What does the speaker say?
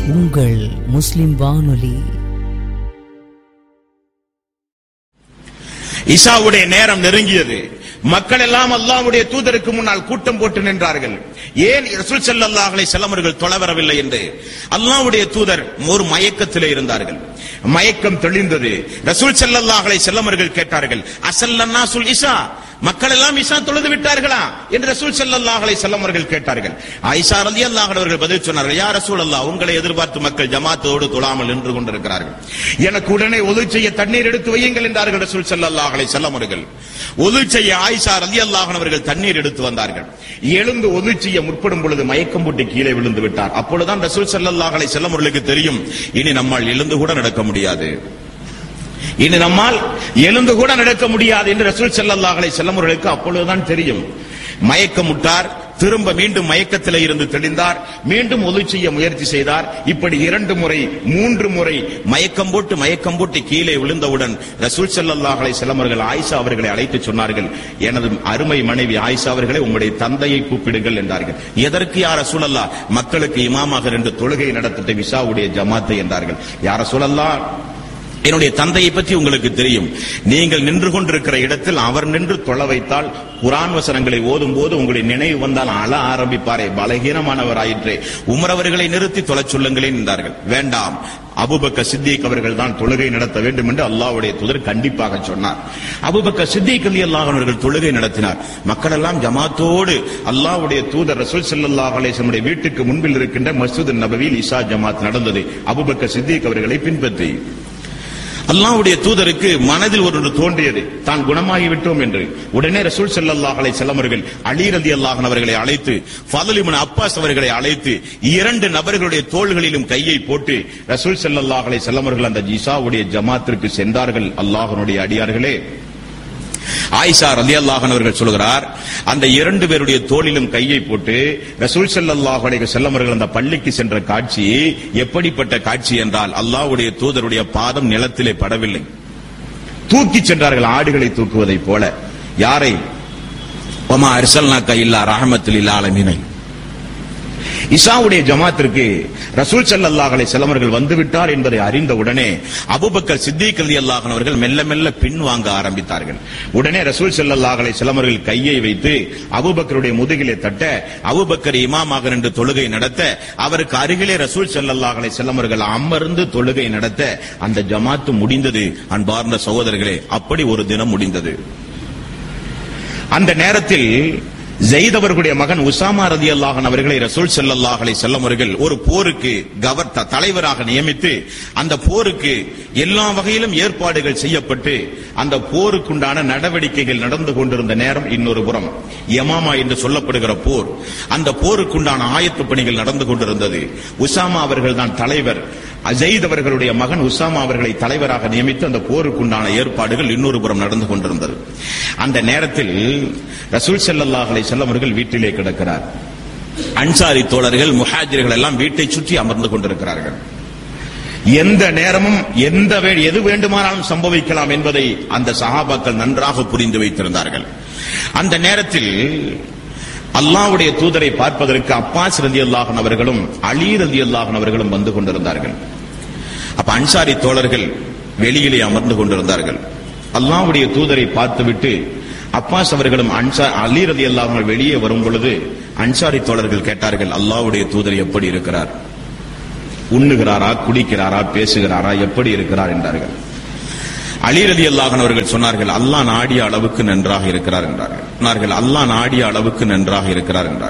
உங்கள் முஸ்லிம் வானொலி இசாவுடைய நேரம் நெருங்கியது மக்கள் எல்லாம் அல்லாஹ்வுடைய தூதருக்கு முன்னால் கூட்டம் போட்டு நின்றார்கள் ஏன் ரசூல் ஸல்லல்லாஹு அலைஹி வஸல்லம் அவர்கள் தொலை வரவில்லை என்று அல்லாஹ்வுடைய தூதர் ஒரு மயக்கத்திலே இருந்தார்கள் மயக்கம் தெளிந்தது ரசூல் ஸல்லல்லாஹு அலைஹி வஸல்லம் அவர்கள் கேட்டார்கள் அசல்லன்னா சுல் இசா மக்கள் எல்லாம் இசா தொழுது விட்டார்களா என்று ரசூல் ஸல்லல்லாஹு அலைஹி வஸல்லம் அவர்கள் கேட்டார்கள் ஆயிஷா ரலியல்லாஹு அன்ஹா அவர்கள் பதில் சொன்னார்கள் யா ரசூலல்லாஹ் உங்களை எதிர்பார்த்து மக்கள் ஜமாத்தோடு தொழாமல் நின்று கொண்டிருக்கிறார்கள் எனக்கு உடனே ஒது செய்ய தண்ணீர் எடுத்து வையுங்கள் என்றார்கள் ரசூல் ஸல்லல்லாஹு அலைஹி வஸல்லம் அவர்கள் ஒது செய்ய ஆயிஷா ரலியல்லாஹு அன்ஹா அவர்கள் தண்ணீர் எடுத்து வந்தார்கள் எழுந்து ஒது செய்ய முற்படும் பொழுது மயக்கம் போட்டு கீழே விழுந்து விட்டார் அப்பொழுதுதான் ரசூல் ஸல்லல்லாஹு அலைஹி வஸல்லம் அவர்களுக்கு தெரியும் இனி நம்மால் எழுந்து கூட நடக்க முடியாது இனி நம்மால் எழுந்து கூட நடக்க முடியாது என்று ரசூல் ஸல்லல்லாஹு அலைஹி வஸல்லம் அவர்களுக்கு அப்பொழுதுதான் தெரியும் மயக்கமுட்டார் திரும்ப மீண்டும் மயக்கத்திலே இருந்து தெளிந்தார் மீண்டும் ஒது செய்ய முயற்சி செய்தார் இப்படி இரண்டு முறை மூன்று முறை மயக்கம் போட்டு மயக்கம் போட்டு கீழே விழுந்தவுடன் ரசூல் ஸல்லல்லாஹு அலைஹி வஸல்லம் அவர்கள் ஆயிஷா அவர்களை அழைத்து சொன்னார்கள் எனது அருமை மனைவி ஆயிஷா அவர்களை உம்முடைய தந்தையை கூப்பிடுங்கள் என்றார்கள் எதற்கு யார் ரசூலல்லா மக்களுக்கு இமாமாக ரெண்டு தொழுகை நடத்திட்ட விசாவுடைய ஜமாத்தை என்றார்கள் யார் ரசூலல்லா என்னுடைய தந்தையை பற்றி உங்களுக்கு தெரியும் நீங்கள் நின்று கொண்டிருக்கிற இடத்தில் அவர் நின்று தொழ வைத்தால் குரான் வசனங்களை ஓதும் போது உங்களுடைய நினைவு வந்தால் அழ ஆரம்பிப்பாரே பலகீனமானவராயிற்றே உமர் அவர்களை நிறுத்தி தொழச் சொல்லுங்களேன் என்றார்கள் வேண்டாம் அபுபக்க சித்திக் அவர்கள் தான் தொழுகை நடத்த வேண்டும் என்று அல்லாஹ்வுடைய தூதர் கண்டிப்பாக சொன்னார் அபுபக்க சித்திக் அலி அல்லாஹ் அவர்கள் தொழுகை நடத்தினார் மக்கள் எல்லாம் ஜமாத்தோடு அல்லாஹ்வுடைய தூதர் ரசூல் ஸல்லல்லாஹு அலைஹி வஸல்லம் வீட்டுக்கு முன்பில் இருக்கின்ற மஸ்ஜித் நபவியில் இஷா ஜமாத் நடந்தது அபுபக்க சித்திக் அவர்களை பின்பற்றி அல்லாஹ்வுடைய தூதருக்கு மனதில் ஒன்று தோன்றியது தான் குணமாகி விட்டோம் என்று உடனே ரசூல் ஸல்லல்லாஹு அலைஹி வஸல்லம் அவர்கள் அலி ரலியல்லாஹு அன்ஹு அவர்களை அழைத்து ஃபضل இப்னு அப்பாஸ் அவர்களை அழைத்து இரண்டு நபர்களுடைய தோள்களிலும் கையை போட்டு ரசூல் ஸல்லல்லாஹு அலைஹி வஸல்லம் அவர்கள் அந்த ஜிசாவுடைய ஜமாத்திற்கு சென்றார்கள் அல்லாஹ்வுடைய அடியார்களே ஆயிஷா ரலியல்லாஹு அன்ஹா அவர்கள் சொல்கிறார் அந்த இரண்டு பேருடைய தோளிலும் கையை போட்டு ரசூல் ஸல்லல்லாஹு அலைஹி வஸல்லம் அவர்கள் அந்த பள்ளிக்கு சென்ற காட்சி எப்படிப்பட்ட காட்சி என்றால் அல்லாஹ்வுடைய தூதருடைய பாதம் நிலத்திலே படவில்லை தூக்கி சென்றார்கள் ஆடுகளை தூக்குவதைப் போல யாரை ஒமா அர்சல்னாக்க இல்லா ரஹமத்துல் ஆலமீனை இசாவுடைய ஜமாத்திற்கு ரசூல் ஸல்லல்லாஹு அலைஹி வஸல்லம் அவர்கள் வந்துவிட்டார் என்பதை அறிந்த உடனே அபூபக்கர் சித்திக் ரலியல்லாஹு அன்ஹு அவர்கள் மெல்ல மெல்ல பின் வாங்க ஆரம்பித்தார்கள் உடனே ரசூல் ஸல்லல்லாஹு அலைஹி வஸல்லம் அவர்கள் கையை வைத்து அபூபக்கருடைய முதுகிலே தட்ட அபூபக்கர் இமாமாக நின்று தொழுகை நடத்த அவருக்கு அருகிலே ரசூல் ஸல்லல்லாஹு அலைஹி வஸல்லம் அவர்கள் அமர்ந்து தொழுகை நடத்த அந்த ஜமாத்து முடிந்தது அன்பார்ந்த சகோதரர்களே அப்படி ஒரு தினம் முடிந்தது அந்த நேரத்தில் ஜெயித் அவர்களுடைய மகன் உசாமா ரதி அல்லாஹன் அவர்களை ரசூல் ஸல்லல்லாஹு அலைஹி வஸல்லம் அவர்கள் ஒரு போருக்கு கவர் த- தலைவராக நியமித்து அந்த போருக்கு எல்லா வகையிலும் ஏற்பாடுகள் செய்யப்பட்டு அந்த போருக்குண்டான நடவடிக்கைகள் நடந்து கொண்டிருந்த நேரம் இன்னொரு புறம் யமாமா என்று சொல்லப்படுகிற போர் அந்த போருக்குண்டான ஆயத்த பணிகள் நடந்து கொண்டிருந்தது உசாமா அவர்கள் தான் தலைவர் அஜயித் அவர்களுடைய மகன் உசாமா அவர்களை தலைவராக நியமித்து அந்த போருக்குண்டான ஏற்பாடுகள் இன்னொரு புறம் நடந்து கொண்டிருந்தது அந்த நேரத்தில் ரசூல் ஸல்லல்லாஹு அலைஹி வஸல்லம் அவர்கள் வீட்டிலே கிடக்கிறார் அன்சாரி தோழர்கள் முஹாஜிர்கள் எல்லாம் வீட்டை சுற்றி அமர்ந்து கொண்டிருக்கிறார்கள் எந்த நேரமும் எந்த வே- எது வேண்டுமானாலும் சம்பவிக்கலாம் என்பதை அந்த சஹாபாக்கள் நன்றாக புரிந்து வைத்திருந்தார்கள் அந்த நேரத்தில் அல்லாஹ்வுடைய தூதரை பார்ப்பதற்கு அப்பாஸ் ரலியல்லாஹு அவர்களும் அலி ரலியல்லாஹு அவர்களும் வந்து கொண்டிருந்தார்கள் அப்ப அன்சாரி தோழர்கள் வெளியிலே அமர்ந்து கொண்டிருந்தார்கள் அல்லாஹ்வுடைய தூதரை பார்த்துவிட்டு அப்பாஸ் அவர்களும் அன்சார் அலி ரலியல்லாஹு அன்ஹு வெளியே வரும் பொழுது அன்சாரி தோழர்கள் கேட்டார்கள் அல்லாஹ்வுடைய தூதர் எப்படி இருக்கிறார் உண்ணுகிறாரா குடிக்கிறாரா பேசுகிறாரா எப்படி இருக்கிறார் என்றார்கள் அலி ரதி அவர்கள் சொன்னார்கள் அல்லாஹ் நாடிய அளவுக்கு நன்றாக இருக்கிறார் என்றார்கள் சொன்னார்கள் அல்லாஹ் நாடிய அளவுக்கு நன்றாக இருக்கிறார் என்றார்